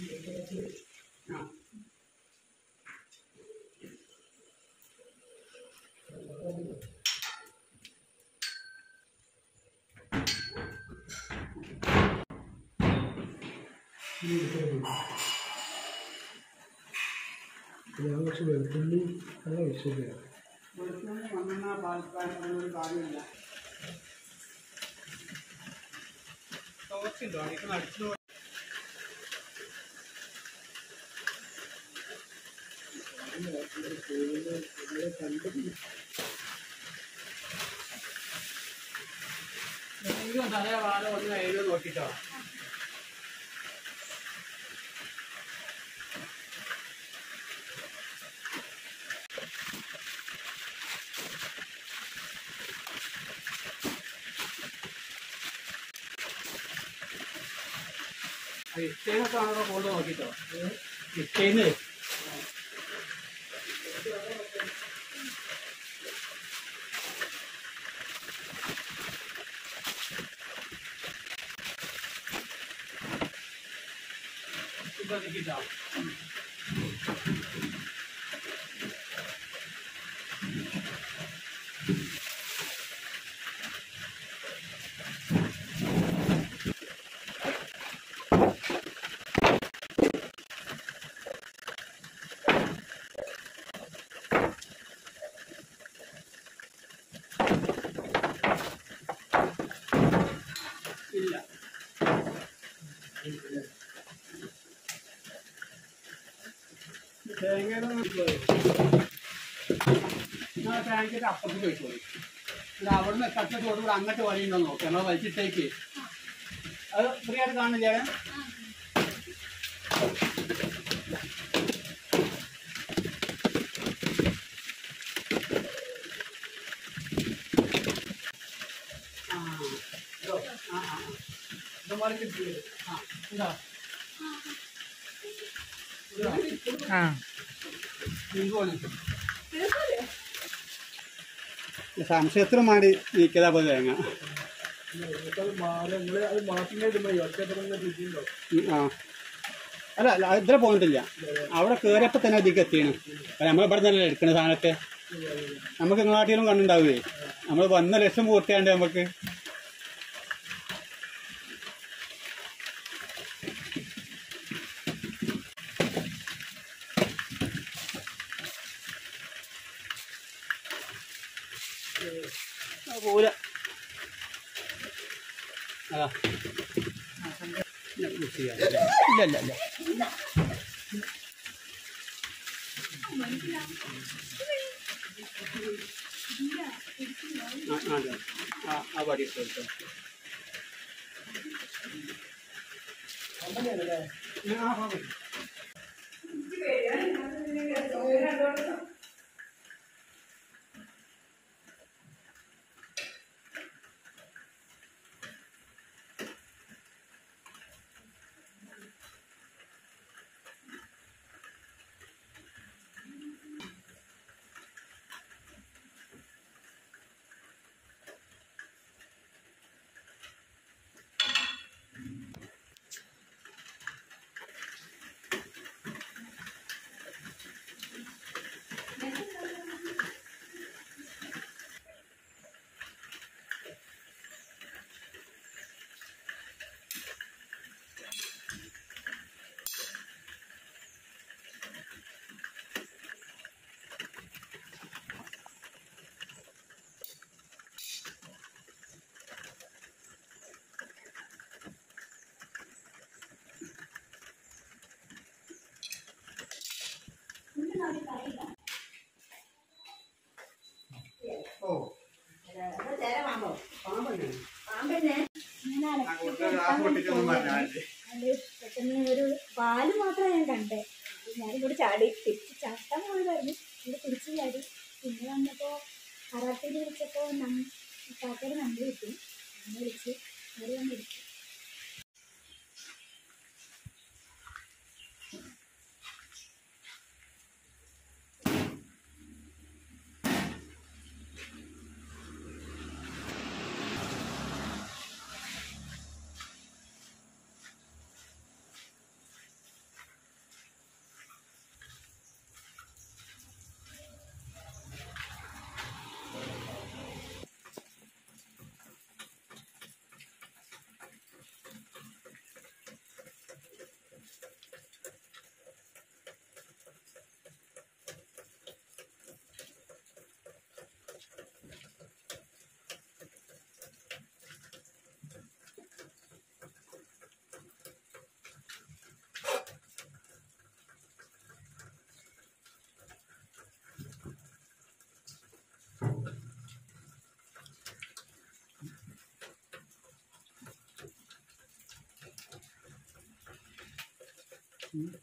ഞാൻ കുറച്ച് വെളുത്തുള്ളി നല്ല ഒഴിച്ചില്ല വെളുത്തുള്ളി മണ്ണെണ്ണ പാൽപ്പാൻ ഒരു കാര്യമില്ല ടോർച്ചുണ്ടോ അടിക്കുന്ന അടിച്ചു എന്തെങ്കിലും തലേ വാല ഒന്ന് എഴുതി നോക്കിട്ടോ ഇഷ്ടേനൊക്കെ ആണോ കൊണ്ട് നോക്കിട്ടോ ഇഷ്ടേന്ന് ശ്രദ്ധിക്കിട്ടോ ഇല്ല ഞാൻ ടാങ്കിന്റെ അപ്പുറത്ത് പോയിക്കോളി ഇത് അവിടുന്ന് കട്ടത്തോടുകൂടെ അങ്ങോട്ട് വഴിയുണ്ടോ നോക്കാം നമ്മൾ വലിച്ചിട്ടേക്ക് അത് ഫ്രീ ആയിട്ട് കാണില്ലേ ആ ഇതോ, ആ ആ ഇത് മറിച്ചിട്ട് ആ എന്താ ആ സംശയത്തിനും വേണ്ടി നീക്കതാ പോലെ തേങ്ങ മാറി നിങ്ങൾ അത് മാറ്റിനെ ഇടുമ്പോൾ ഒറ്റപ്പെടുന്ന രുചിയുണ്ടോ ഉം, ആ അല്ല അല്ല അത് ഇതിലെ പോന്നിട്ടില്ല അവിടെ കയറിയപ്പോൾ തന്നെ അതിലേക്ക് എത്തിയാണ് നമ്മൾ ഇവിടെ തന്നെ എടുക്കണ സാധനത്തെ നമുക്ക് ഇങ്ങോട്ടിലും കണ്ടുണ്ടാവുകയെ നമ്മൾ വന്ന ലക്ഷം പൂർത്തിയാണ്ട് നമുക്ക് ആ, പോരാ അതാ ഇല്ല ഇല്ല ഇല്ല ആ ആ അതെ. ആ ആ പടി ഇട്ടു കേട്ടോ ആ ആ മതി. ഓ പാമ്പല്ലേ പാമ്പന്നെ ഞാൻ ആ കൂടുതൽ ഗ്ലാസ് പൊട്ടിച്ചൊന്നും പറഞ്ഞാൽ അത് പെട്ടെന്ന് ഒരു പാല് മാത്രമേ ഞാൻ കണ്ടേ ഞാനിവിടെ ചാടി തിരിച്ച് ചാട്ടാൻ പോയതായിരുന്നു ഇവിടെ തിരിച്ച് ചാടി പിന്നെ വന്നപ്പോൾ കറാട്ടയിൽ വിളിച്ചപ്പോൾ കാക്കയുടെ നമ്പർ കിട്ടി അങ്ങനെ വിളിച്ച് അവർ വന്ന് വിളിച്ചു ഉം.